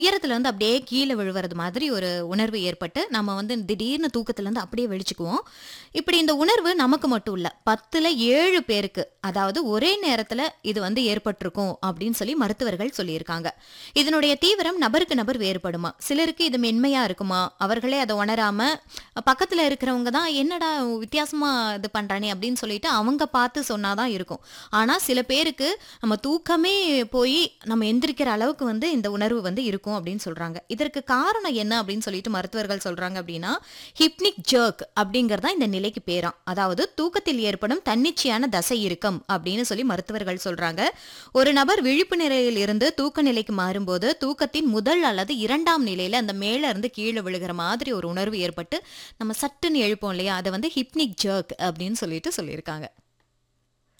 உயரத்துல இருந்து அப்படியே கீழே விழுவது மாதிரி ஒரு உணர்வு ஏற்பட்டு நம்ம வந்து திடீர்னு தூக்கத்துல இருந்து அப்படியே வெளிச்சுக்குவோம் இப்படி இந்த உணர்வு நமக்கு மட்டும் இல்ல பத்துல ஏழு பேருக்கு அதாவது ஒரே நேரத்துல இது வந்து ஏற்பட்டிருக்கும் அப்படின்னு சொல்லி மருத்துவர்கள் சொல்லியிருக்காங்க இதனுடைய தீவிரம் நபருக்கு நபர் வேறுபடுமா சிலருக்கு இது மென்மையா இருக்குமா அவர்களே அதை உணராம பக்கத்துல இருக்கிறவங்க தான் என்னடா வித்தியாசமா இது பண்றானே அப்படின்னு சொல்லிட்டு அவங்க பார்த்து சொன்னாதான் இருக்கும் ஆனா சில பேருக்கு நம்ம தூக்கமே போய் நம்ம எந்திரிக்கிற அளவுக்கு வந்து இந்த உணர்வு வந்து இருக்கும் அப்படின்னு சொல்றாங்க இதற்கு காரணம் என்ன அப்படின்னு சொல்லிட்டு மருத்துவர்கள் சொல்றாங்க அப்படின்னா ஹிப்னிக் ஜர்க் அப்படிங்கறதா இந்த நிலைக்கு பேராம் அதாவது தூக்கத்தில் ஏற்படும் தன்னிச்சையான தசை இறுக்கம் அப்படின்னு சொல்லி மருத்துவர்கள் சொல்றாங்க ஒரு நபர் விழிப்பு நிலையில் இருந்து தூக்க நிலைக்கு மாறும்போது தூக்கத்தின் முதல் அல்லது இரண்டாம் நிலையில அந்த மேல இருந்து கீழே விழுகிற மாதிரி ஒரு உணர்வு ஏற்பட்டு நம்ம சட்டுன்னு எழுப்போம் இல்லையா அதை வந்து ஹிப்னிக் ஜர்க் அப்படின்னு சொல்லிட்டு சொல்லியிருக்காங்க